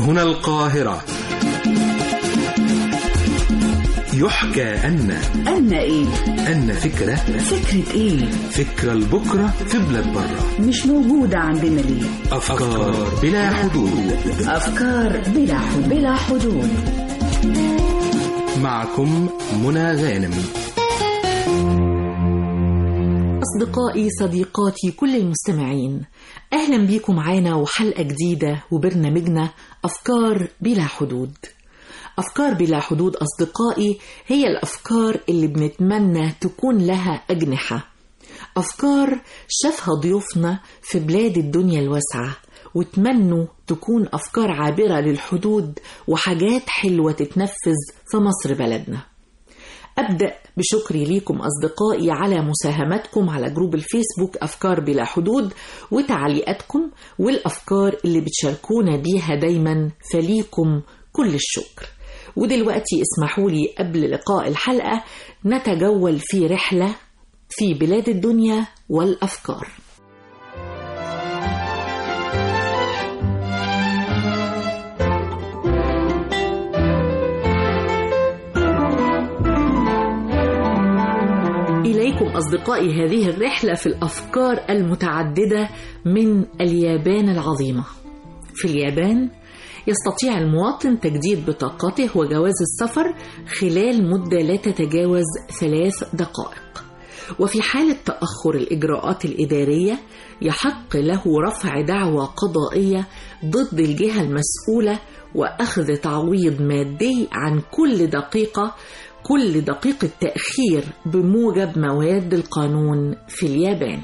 هنا القاهرة يحكى أن أن إيه؟ أن فكرة فكرة إيه؟ فكرة لبكرة في بلاد برة مش موجودة عندنا ليه؟ أفكار بلا حدود أفكار بلا حدود بلا حدود معكم منى غانم أصدقائي صديقاتي كل المستمعين أهلا بيكم معانا وحلقة جديدة وبرنامجنا أفكار بلا حدود أفكار بلا حدود أصدقائي هي الأفكار اللي بنتمنى تكون لها أجنحة أفكار شافها ضيوفنا في بلاد الدنيا الواسعة وتمنوا تكون أفكار عابرة للحدود وحاجات حلوة تتنفذ في مصر بلدنا أبدأ بشكري ليكم أصدقائي على مساهمتكم على جروب الفيسبوك أفكار بلا حدود وتعليقاتكم والأفكار اللي بتشاركونا بيها دايما فليكم كل الشكر ودلوقتي اسمحوا لي قبل لقاء الحلقة نتجول في رحلة في بلاد الدنيا والأفكار إليكم أصدقائي هذه الرحلة في الأفكار المتعددة من اليابان العظيمة. في اليابان يستطيع المواطن تجديد بطاقته وجواز السفر خلال مدة لا تتجاوز ثلاث دقائق. وفي حالة تأخر الإجراءات الإدارية يحق له رفع دعوى قضائية ضد الجهة المسؤولة وأخذ تعويض مادي عن كل دقيقة كل دقيقة تأخير بموجب مواد القانون في اليابان.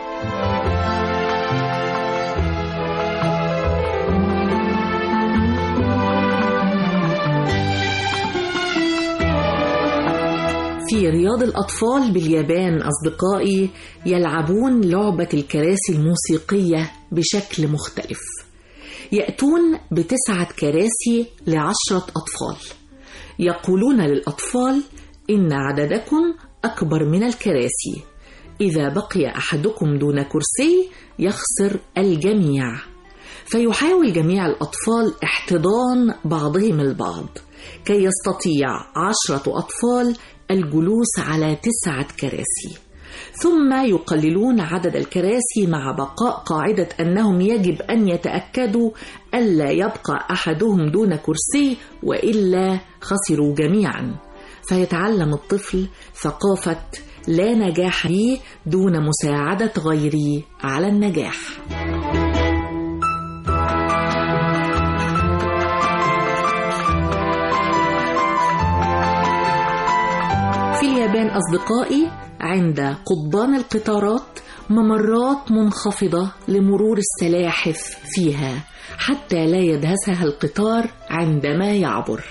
في رياض الأطفال باليابان أصدقائي يلعبون لعبة الكراسي الموسيقية بشكل مختلف. يأتون بتسعة كراسي لعشرة أطفال. يقولون للأطفال إن عددكم أكبر من الكراسي إذا بقي أحدكم دون كرسي يخسر الجميع فيحاول جميع الأطفال احتضان بعضهم البعض كي يستطيع عشرة أطفال الجلوس على تسعة كراسي ثم يقللون عدد الكراسي مع بقاء قاعدة أنهم يجب أن يتأكدوا ألا يبقى أحدهم دون كرسي وإلا خسروا جميعا فيتعلم الطفل ثقافة لا نجاح لي دون مساعدة غيري على النجاح في اليابان أصدقائي عند قضبان القطارات ممرات منخفضة لمرور السلاحف فيها حتى لا يدهسها القطار عندما يعبر.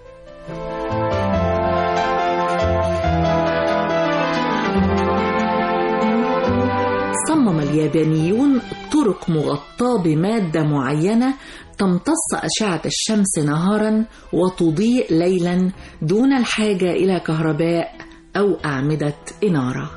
صمم اليابانيون طرق مغطاة بمادة معينة تمتص أشعة الشمس نهارا وتضيء ليلا دون الحاجة إلى كهرباء أو أعمدة إنارة.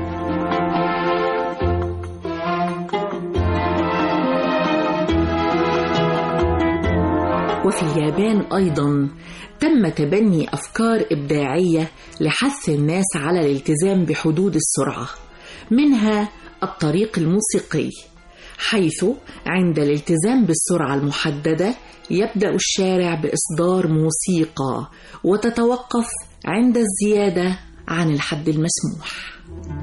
وفي اليابان أيضا تم تبني أفكار إبداعية لحث الناس على الالتزام بحدود السرعة منها الطريق الموسيقي حيث عند الالتزام بالسرعة المحددة يبدأ الشارع بإصدار موسيقى وتتوقف عند الزيادة عن الحد المسموح.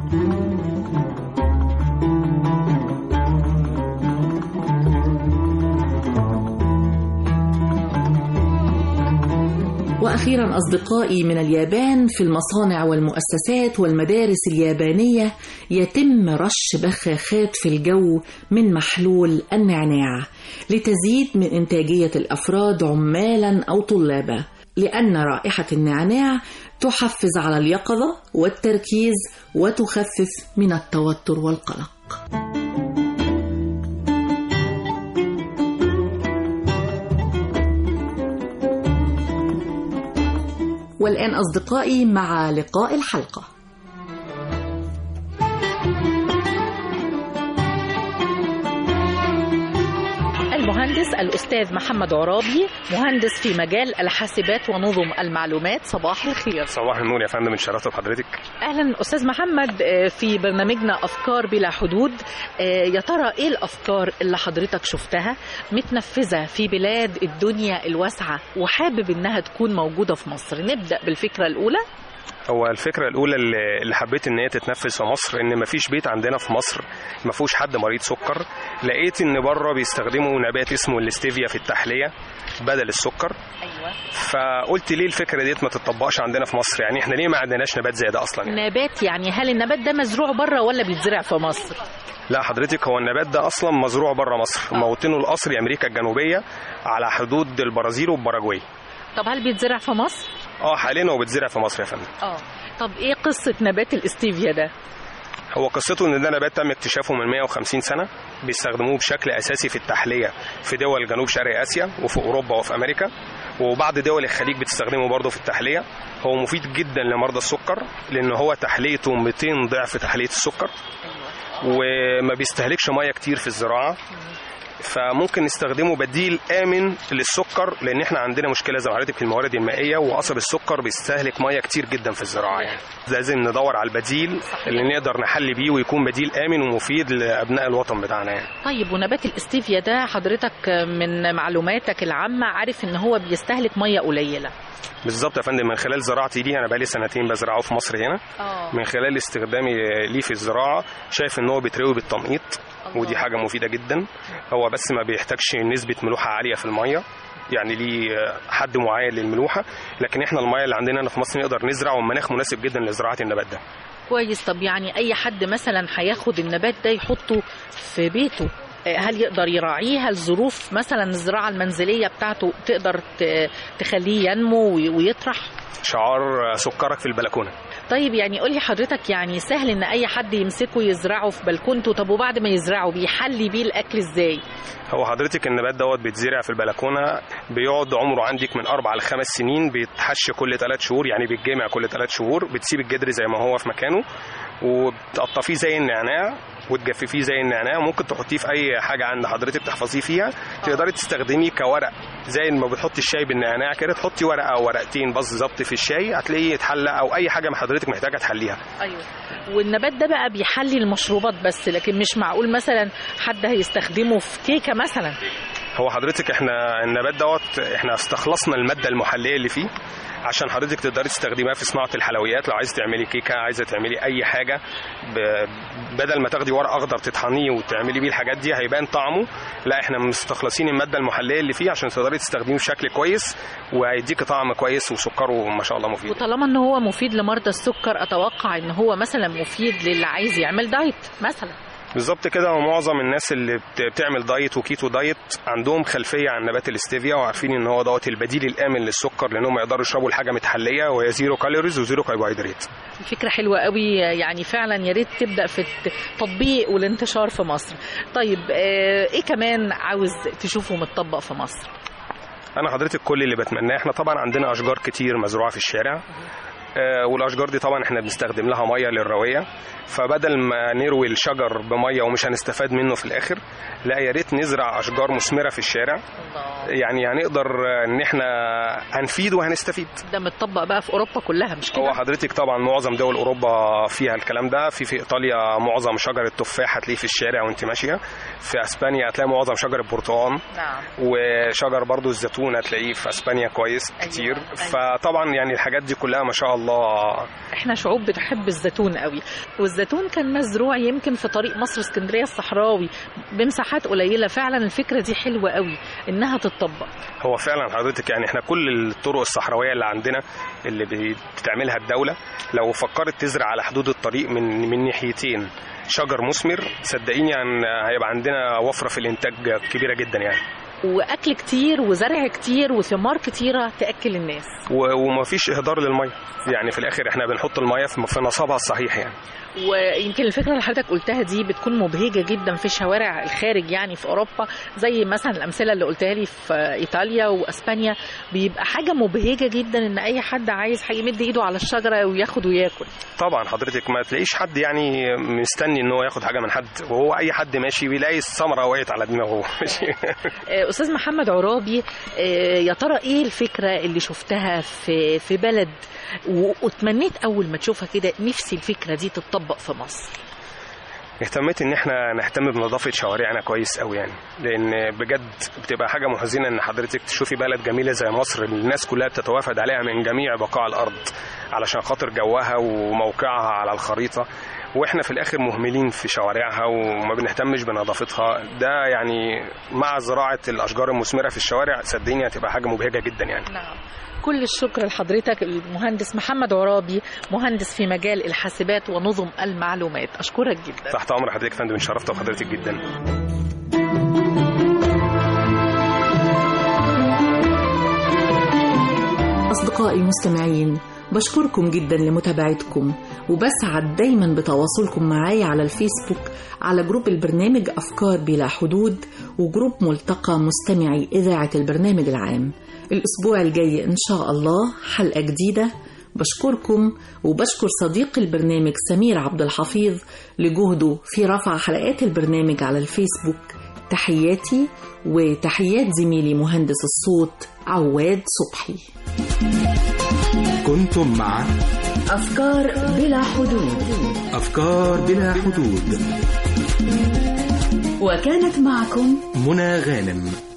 واخيرا اصدقائي من اليابان في المصانع والمؤسسات والمدارس اليابانيه يتم رش بخاخات في الجو من محلول النعناع لتزيد من انتاجيه الافراد عمالا او طلابا لان رائحه النعناع تحفز على اليقظه والتركيز وتخفف من التوتر والقلق والآن أصدقائي مع لقاء الحلقة المهندس المهندس الأستاذ محمد عرابي مهندس في مجال الحاسبات ونظم المعلومات صباح الخير صباح النور يا فندم اتشرفت بحضرتك أهلا أستاذ محمد آه، في برنامجنا أفكار بلا حدود آه، يا ترى إيه الأفكار اللي حضرتك شفتها متنفذة في بلاد الدنيا الواسعة وحابب إنها تكون موجودة في مصر نبدأ بالفكرة الأولى هو الفكره الاولى اللي اللي حبيت ان هي تتنفذ في مصر ان مفيش بيت عندنا في مصر ما فيهوش حد مريض سكر لقيت ان بره بيستخدموا نبات اسمه الاستيفيا في التحليه بدل السكر أيوة فقلت ليه الفكره ديت ما تطبقش عندنا في مصر يعني احنا ليه ما عندناش نبات زي ده اصلا يعني؟ نبات يعني هل النبات ده مزروع بره ولا بيتزرع في مصر لا حضرتك هو النبات ده اصلا مزروع بره مصر موطنه الاصلي امريكا الجنوبيه على حدود البرازيل والباراجواي طب هل بيتزرع في مصر اه حاليا هو بيتزرع في مصر يا فندم اه طب ايه قصة نبات الاستيفيا ده هو قصته ان ده نبات تم اكتشافه من 150 سنه بيستخدموه بشكل اساسي في التحليه في دول جنوب شرق اسيا وفي اوروبا وفي امريكا وبعض دول الخليج بتستخدمه برضه في التحليه هو مفيد جدا لمرضى السكر لان هو تحليته 200 ضعف تحليه السكر وما بيستهلكش ميه كتير في الزراعه فممكن نستخدمه بديل امن للسكر لان احنا عندنا مشكله زي ما حضرتك في الموارد المائيه وقصب السكر بيستهلك ميه كتير جدا في الزراعه يعني لازم ندور على البديل اللي نقدر نحل بيه ويكون بديل امن ومفيد لابناء الوطن بتاعنا يعني طيب ونبات الاستيفيا ده حضرتك من معلوماتك العامة عارف ان هو بيستهلك مية قليلة بالظبط يا فندم من خلال زراعتي ليه انا بقالي سنتين بزرعه في مصر هنا اه من خلال استخدامي ليه في الزراعه شايف ان هو بيتروي بالتنقيط ودي حاجه مفيده جدا هو بس ما بيحتاجش نسبه ملوحه عاليه في الميه يعني ليه حد معين للملوحه لكن احنا الميه اللي عندنا هنا في مصر نقدر نزرع ومناخ مناسب جدا لزراعه النبات ده كويس طب يعني اي حد مثلا هياخد النبات ده يحطه في بيته آه، هل يقدر يراعيه هل ظروف مثلا الزراعة المنزلية بتاعته تقدر ت- تخليه ينمو وي- ويطرح شعار سكرك في البلكونه طيب يعني قولي حضرتك يعني سهل ان اي حد يمسكه يزرعه في بلكونته طب وبعد ما يزرعه بيحلي بيه الاكل ازاي هو حضرتك النبات دوت بيتزرع في البلكونه بيقعد عمره عندك من اربع لخمس سنين بيتحش كل ثلاث شهور يعني بيتجمع كل ثلاث شهور بتسيب الجدر زي ما هو في مكانه وبتقطفيه زي النعناع وتجففيه زي النعناع ممكن تحطيه في اي حاجه عند حضرتك تحفظيه فيها تقدري تستخدميه كورق زي ما بتحطي الشاي بالنعناع كده تحطي ورقه او ورقتين بالظبط في الشاي هتلاقيه يتحلى او اي حاجه ما حضرتك محتاجه تحليها ايوه والنبات ده بقى بيحلي المشروبات بس لكن مش معقول مثلا حد هيستخدمه في كيكه مثلا هو حضرتك احنا النبات دوت احنا استخلصنا الماده المحليه اللي فيه عشان حضرتك تقدري تستخدميها في صناعه الحلويات لو عايزه تعملي كيكه عايزه تعملي اي حاجه ب... بدل ما تاخدي ورق اخضر تطحنيه وتعملي بيه الحاجات دي هيبان طعمه لا احنا مستخلصين الماده المحليه اللي فيه عشان تقدري تستخدميه بشكل كويس وهيديكي طعم كويس وسكره ما شاء الله مفيد وطالما ان هو مفيد لمرضى السكر اتوقع ان هو مثلا مفيد للي عايز يعمل دايت مثلا بالظبط كده ومعظم الناس اللي بت- بتعمل دايت وكيتو دايت عندهم خلفيه عن نبات الاستيفيا وعارفين ان هو دوت البديل الامن للسكر لانهم يقدروا يشربوا الحاجه متحليه وهي زيرو كالوريز وزيرو كربوهيدرات فكرة حلوة قوي يعني فعلا يا ريت تبدأ في التطبيق والانتشار في مصر طيب آه، ايه كمان عاوز تشوفه متطبق في مصر انا حضرتك كل اللي بتمناه احنا طبعا عندنا اشجار كتير مزروعه في الشارع آه، والاشجار دي طبعا احنا بنستخدم لها ميه للرويه فبدل ما نروي الشجر بميه ومش هنستفاد منه في الاخر لا يا ريت نزرع اشجار مثمره في الشارع يعني هنقدر آه، ان احنا هنفيد وهنستفيد ده متطبق بقى في اوروبا كلها مش هو كده حضرتك طبعا معظم دول اوروبا فيها الكلام ده في في ايطاليا معظم شجر التفاح هتلاقيه في الشارع وانت ماشيه في اسبانيا هتلاقي معظم شجر البرتقال نعم وشجر برضو الزيتون هتلاقيه في اسبانيا كويس أيوة، كتير أيوة. فطبعا يعني الحاجات دي كلها ما شاء الله احنا شعوب بتحب الزيتون قوي والزيتون كان مزروع يمكن في طريق مصر اسكندريه الصحراوي بمساحات قليله فعلا الفكره دي حلوه قوي انها تتطبق هو فعلا حضرتك يعني احنا كل الطرق الصحراويه اللي عندنا اللي بي- بتعملها الدوله لو فكرت تزرع على حدود الطريق من من ناحيتين شجر مثمر صدقيني يعني هيبقى عندنا وفره في الانتاج كبيره جدا يعني واكل كتير وزرع كتير وثمار كتيره تاكل الناس و- ومفيش اهدار للميه يعني في الاخر احنا بنحط الميه في في نصابها الصحيح يعني ويمكن الفكره اللي حضرتك قلتها دي بتكون مبهجه جدا في شوارع الخارج يعني في اوروبا زي مثلا الامثله اللي قلتها لي في ايطاليا واسبانيا بيبقى حاجه مبهجه جدا ان اي حد عايز هيمد ايده على الشجره وياخد وياكل طبعا حضرتك ما تلاقيش حد يعني مستني ان هو ياخد حاجه من حد وهو اي حد ماشي بيلاقي الثمره وقعت على دماغه ماشي آه، استاذ محمد عرابي آه، يا ترى ايه الفكره اللي شفتها في في بلد و- واتمنيت اول ما تشوفها كده نفسي الفكره دي تتطبق في مصر اهتميت ان احنا نهتم بنظافه شوارعنا كويس قوي يعني لان بجد بتبقى حاجه محزنه ان حضرتك تشوفي بلد جميله زي مصر الناس كلها بتتوافد عليها من جميع بقاع الارض علشان خاطر جوها وموقعها على الخريطه واحنا في الاخر مهملين في شوارعها وما بنهتمش بنظافتها ده يعني مع زراعه الاشجار المثمره في الشوارع صدقيني هتبقى حاجه مبهجه جدا يعني نعم كل الشكر لحضرتك المهندس محمد عرابي مهندس في مجال الحاسبات ونظم المعلومات اشكرك جدا تحت امر حضرتك يا فندم اتشرفت بحضرتك جدا أصدقائي المستمعين بشكركم جدا لمتابعتكم وبسعد دايما بتواصلكم معايا على الفيسبوك على جروب البرنامج أفكار بلا حدود وجروب ملتقى مستمعي إذاعة البرنامج العام الأسبوع الجاي إن شاء الله حلقة جديدة بشكركم وبشكر صديق البرنامج سمير عبد الحفيظ لجهده في رفع حلقات البرنامج على الفيسبوك تحياتي وتحيات زميلي مهندس الصوت عواد صبحي كنتم مع أفكار بلا حدود أفكار بلا حدود وكانت معكم منى غانم